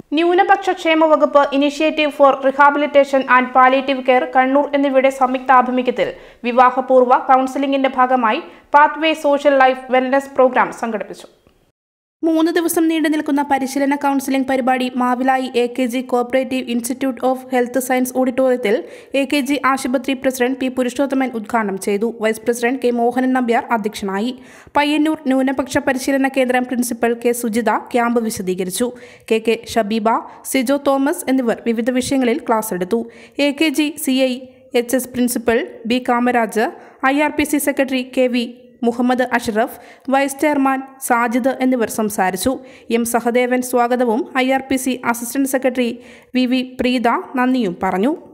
ന്യൂനപക്ഷ ക്ഷേമ വകുപ്പ് initiative for rehabilitation and palliative care Kannur എന്നിവയുടെ സംയുക്ത ആഭിമുഖ്യത്തിൽ വിവാഹപൂർവ്വ കൗൺസിലിംഗിന്റെ ഭാഗമായി pathway social life wellness program സംഘടിപ്പിച്ചു മൂന്ന് ദിവസം നീണ്ടു നിൽക്കുന്ന പരിശീലന കൗൺസിലിംഗ് പരിപാടി Mavilayi A K G cooperative institute of health science ഓഡിറ്റോറിയത്തിൽ എ കെ ജി ആശുപത്രി പ്രസിഡന്റ് പി പുരുഷോത്തമൻ ഉദ്ഘാടനം ചെയ്തു vice president K Mohanan Nambiar അധ്യക്ഷനായി പയ്യന്നൂർ ന്യൂനപക്ഷ പരിശീലന കേന്ദ്രം പ്രിൻസിപ്പൽ കെ സുജിത ക്യാമ്പ് വിശദീകരിച്ചു K K Shabeeba Sijo Thomas എന്നിവർ വിവിധ വിഷയങ്ങളിൽ ക്ലാസ് എടുത്തു A K G C I H S principal B Kamaraj I R P C secretary K V Muhammad Ashraf vice chairman Sajid എന്നിവർ സംസാരിച്ചു എം സഹദേവൻ സ്വാഗതവും I R P C assistant secretary V V Preetha നന്ദിയും പറഞ്ഞു